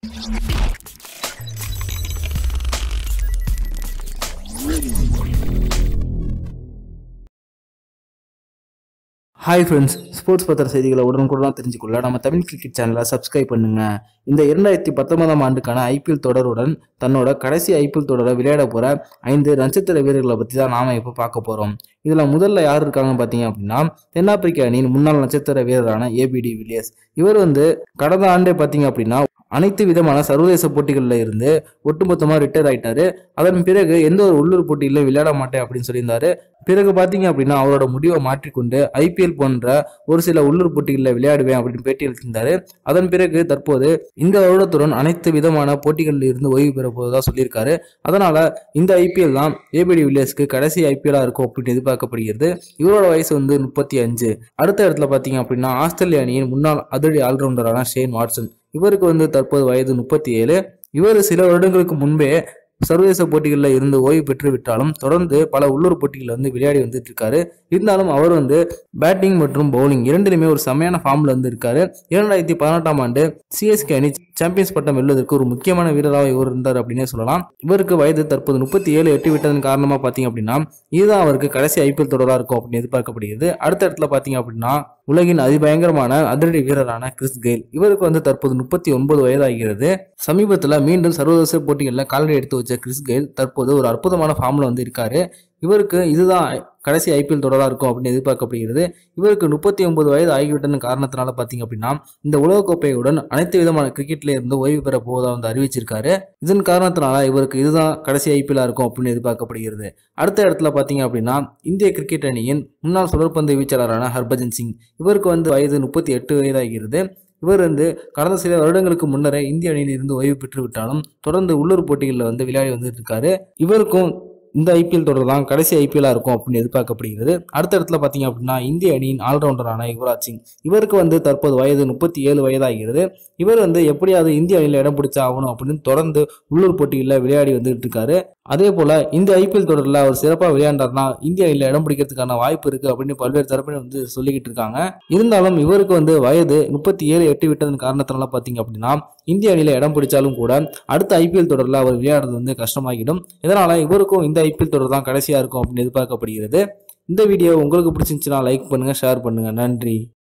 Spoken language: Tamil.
ஹாய் ஃப்ரெண்ட்ஸ் ஸ்போர்ட்ஸ் பத்திர செய்திகளை உடனுக்குடன் தெரிஞ்சுக்கொள்ள நம்ம தமிழ் கிரிக்கெட் சேனலை சப்ஸ்கிரைப் பண்ணுங்க இந்த இரண்டாயிரத்தி பத்தொன்பதாம் ஆண்டுக்கான ஐபிஎல் தொடருடன் தன்னோட கடைசி ஐபிஎல் தொடரை விளையாட போற ஐந்து நட்சத்திர வீரர்களை பற்றி தான் நாம இப்போ பார்க்க போறோம் இதுல முதல்ல யார் இருக்காங்கன்னு பார்த்தீங்க அப்படின்னா தென்னாப்பிரிக்க அணியின் முன்னாள் நட்சத்திர வீரரான ஏபிடி வில்லியர்ஸ் இவர் வந்து கடந்த ஆண்டே பார்த்தீங்க அப்படின்னா அனைத்து விதமான சர்வதேச போட்டிகளில் இருந்து ஒட்டுமொத்தமாக ரிட்டையர் ஆயிட்டாரு அதன் பிறகு எந்த ஒரு உள்ளூர் போட்டியிலும் விளையாட மாட்டேன் அப்படின்னு சொல்லியிருந்தாரு பிறகு பார்த்தீங்க அப்படின்னா அவரோட முடிவை மாற்றிக்கொண்டு ஐபிஎல் போன்ற ஒரு சில உள்ளூர் போட்டிகளில் விளையாடுவேன் அப்படின்னு பேட்டி அளித்திருந்தாரு அதன் பிறகு தற்போது இந்த வருடத்துடன் அனைத்து விதமான போட்டிகளில் இருந்து ஓய்வு பெற போவதாக சொல்லியிருக்காரு அதனால இந்த ஐபிஎல் தான் ஏபிடி வில்லியர்ஸ்க்கு கடைசி ஐபிஎல்லா இருக்கும் அப்படின்னு எதிர்பார்க்கப்படுகிறது இவரோட வயசு வந்து முப்பத்தி அஞ்சு அடுத்த இடத்துல பார்த்தீங்க அப்படின்னா ஆஸ்திரேலிய அணியின் முன்னாள் அதிரடி ஆல்ரவுண்டரான ஷேன் வாட்சன் இவருக்கு வந்து தற்போது வயது முப்பத்தி ஏழு இவர் சில வருடங்களுக்கு முன்பே சர்வதேச போட்டிகளில் இருந்து ஓய்வு பெற்று விட்டாலும் தொடர்ந்து பல உள்ளூர் போட்டிகளில் வந்து விளையாடி வந்துட்டு இருக்காரு இருந்தாலும் அவர் வந்து பேட்டிங் மற்றும் பவுலிங் இரண்டிலுமே ஒரு செமையான ஃபார்ம்ல வந்து இருக்காரு இரண்டாயிரத்தி பதினெட்டாம் ஆண்டு சிஎஸ்கே அணி சாம்பியன்ஸ் பட்டம் வெல்வதற்கு ஒரு முக்கியமான வீரராக இவர் இருந்தார் அப்படின்னே சொல்லலாம் இவருக்கு வயது தற்போது முப்பத்தி ஏழு எட்டு விட்டதன் காரணமாக பார்த்தீங்க அப்படின்னா இதுதான் அவருக்கு கடைசி ஐபிஎல் தொடராக இருக்கும் அப்படின்னு எதிர்பார்க்கப்படுகிறது அடுத்த இடத்துல பார்த்தீங்க அப்படின்னா உலகின் அதிபயங்கரமான அதிரடி வீரரான கிறிஸ் கெயில் இவருக்கு வந்து தற்போது முப்பத்தி ஒன்பது வயதாகிறது சமீபத்தில் மீண்டும் சர்வதேச போட்டிகளில் காலடி எடுத்து வச்ச கிறிஸ் கெயில் தற்போது ஒரு அற்புதமான ஃபார்ம்ல வந்து இருக்காரு இவருக்கு இதுதான் கடைசி ஐபிஎல் தொடராக இருக்கும் அப்படின்னு எதிர்பார்க்கப்படுகிறது இவருக்கு முப்பத்தி ஒன்பது வயது ஆகிவிட்டன காரணத்தினால பார்த்தீங்க அப்படின்னா இந்த உலகக்கோப்பையுடன் அனைத்து விதமான கிரிக்கெட்ல இருந்து ஓய்வு பெற போவதாக வந்து அறிவிச்சிருக்காரு இதன் காரணத்தினால இவருக்கு இதுதான் கடைசி ஐபிஎல்லா இருக்கும் அப்படின்னு எதிர்பார்க்கப்படுகிறது அடுத்த இடத்துல பார்த்தீங்க அப்படின்னா இந்திய கிரிக்கெட் அணியின் முன்னாள் சுழற்பந்து வீச்சாளரான ஹர்பஜன் சிங் இவருக்கு வந்து வயது முப்பத்தி எட்டு வயதாகிறது இவர் வந்து கடந்த சில வருடங்களுக்கு முன்னரே இந்திய அணியில் இருந்து ஓய்வு பெற்று விட்டாலும் தொடர்ந்து உள்ளூர் போட்டிகளில் வந்து விளையாடி வந்துட்டு இருக்காரு இவருக்கும் இந்த ஐபிஎல் தொடர் தான் கடைசி ஐபிஎல்லா இருக்கும் அப்படின்னு எதிர்பார்க்கப்படுகிறது அடுத்த இடத்துல பார்த்தீங்க அப்படின்னா இந்திய அணியின் ஆல்ரவுண்டரான யுவராஜ் சிங் இவருக்கு வந்து தற்போது வயது முப்பத்தி ஏழு வயதாகிறது இவர் வந்து எப்படியாவது இந்திய அணியில் இடம் பிடிச்சா ஆகணும் அப்படின்னு தொடர்ந்து உள்ளூர் போட்டிகளில் விளையாடி வந்துட்டு இருக்காரு அதே போல இந்த ஐபிஎல் தொடரில் அவர் சிறப்பாக விளையாண்டார்னா இந்திய அணியில் இடம் பிடிக்கிறதுக்கான வாய்ப்பு இருக்கு அப்படின்னு பல்வேறு தரப்பினர் வந்து சொல்லிக்கிட்டு இருக்காங்க இருந்தாலும் இவருக்கு வந்து வயது முப்பத்தி ஏழு எட்டு விட்டதன் காரணத்தினால பார்த்தீங்க அப்படின்னா இந்திய அணியில் இடம் பிடிச்சாலும் கூட அடுத்த ஐபிஎல் தொடரில் அவர் விளையாடுறது வந்து கஷ்டமாகிடும் இதனால இவருக்கும் இந்த ஐபிஎல் தொடர் தான் கடைசியாக இருக்கும் அப்படின்னு எதிர்பார்க்கப்படுகிறது இந்த வீடியோ உங்களுக்கு பிடிச்சிருந்துச்சுன்னா லைக் பண்ணுங்க ஷேர் பண்ணுங்க நன்றி